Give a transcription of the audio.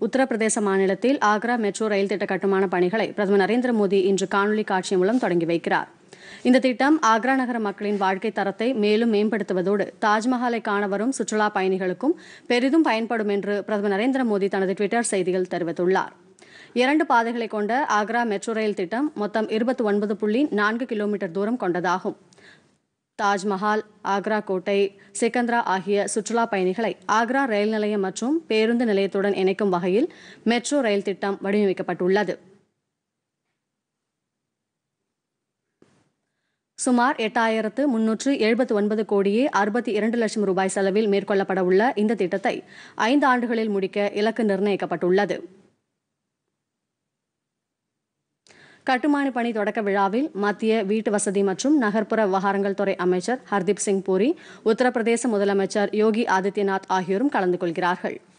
உத்தரப்பிரதேச மாநிலத்தில் Agra metro rail திட்ட கட்டுமான பணிகளை பிரதமர் நரேந்திர மோடி இன்று காணொலி காட்சி மூலம் தொடங்கி வைக்கிறார் இந்த திட்டம் ஆக்ரா நகர மக்களின் வாழ்க்கை தரத்தை மேலும் மேம்படுத்துவதோடு தாஜ்மஹாலை காண வரும் சுற்றுலா பயணிகளுக்கும் பெரிதும் பயன்படும் என்று பிரதமர் நரேந்திர மோடி தனது டுவிட்டர் செய்தியில் தெரிவித்துள்ளார் இரண்டு பாதைகளை கொண்ட ஆக்ரா மெட்ரோ ரயில் திட்டம் மொத்தம் இருபத்தி ஒன்பது புள்ளி நான்கு கிலோமீட்டர் தூரம் கொண்டதாகும் தாஜ்மஹால் ஆக்ரா கோட்டை சிக்கந்திரா ஆகிய சுற்றுலா பயணிகளை ஆக்ரா ரயில் நிலையம் மற்றும் பேருந்து நிலையத்துடன் இணைக்கும் வகையில் மெட்ரோ ரயில் திட்டம் வடிவமைக்கப்பட்டுள்ளது சுமார் எட்டாயிரத்து முன்னூற்று எழுபத்தி ஒன்பது கோடியே அறுபத்தி இரண்டு லட்சம் ரூபாய் செலவில் மேற்கொள்ளப்பட உள்ள இந்த திட்டத்தை ஐந்து ஆண்டுகளில் முடிக்க இலக்கு நிர்ணயிக்கப்பட்டுள்ளது கட்டுமான பணி தொடக்க விழாவில் மத்திய வீட்டு வசதி மற்றும் நகர்ப்புற விவகாரங்கள் துறை அமைச்சர் ஹர்தீப் சிங் பூரி உத்தரப்பிரதேச முதலமைச்சர் யோகி ஆதித்யநாத் ஆகியோரும் கலந்து கொள்கிறார்கள்